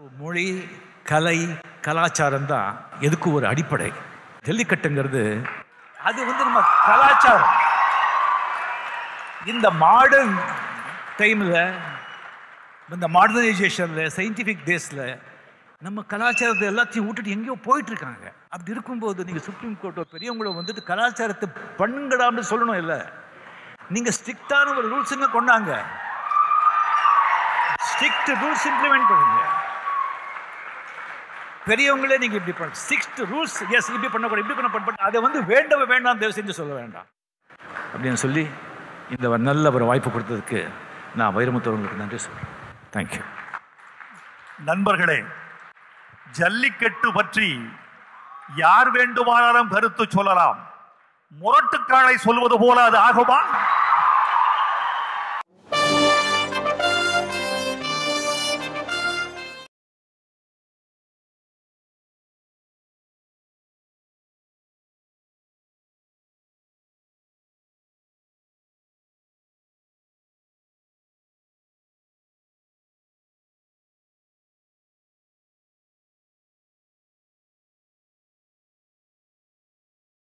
மொழி கலை கலாச்சாரம் தான் எதுக்கு ஒரு அடிப்படை ஜல்லிக்கட்டுங்கிறது அது வந்து நம்ம கலாச்சாரம் இந்த மாடர்ன் டைமில் இந்த மாடர்னைசேஷனில் சயின்டிஃபிக் டேஸில் நம்ம கலாச்சாரத்தை எல்லாத்தையும் விட்டுட்டு எங்கேயோ போயிட்டு இருக்காங்க அப்படி இருக்கும்போது நீங்கள் சுப்ரீம் கோர்ட்டோ பெரியவங்களோ வந்துட்டு கலாச்சாரத்தை பண்ணுங்கடான்னு சொல்லணும் இல்லை நீங்கள் ஸ்ட்ரிக்டான ஒரு ரூல்ஸுங்க கொண்டாங்க ஸ்ட்ரிக்ட் ரூல்ஸ் இம்ப்ளிமெண்ட் பண்ணுங்க பெரியவங்களே நீங்க இப்படி பண்ண சிக்ஸ்த் ரூல்ஸ் எஸ் இப்படி பண்ணக்கூடாது இப்படி பண்ண பட் அதை வந்து வேண்டவே வேண்டாம் தயவு செஞ்சு சொல்ல வேண்டாம் அப்படின்னு சொல்லி இந்த ஒரு நல்ல ஒரு வாய்ப்பு கொடுத்ததுக்கு நான் வைரமுத்தவங்களுக்கு நன்றி சொல்றேன் தேங்க்யூ நண்பர்களே ஜல்லிக்கட்டு பற்றி யார் வேண்டுமானாலும் கருத்து சொல்லலாம் முரட்டுக்காளை சொல்வது போல அது ஆகுமா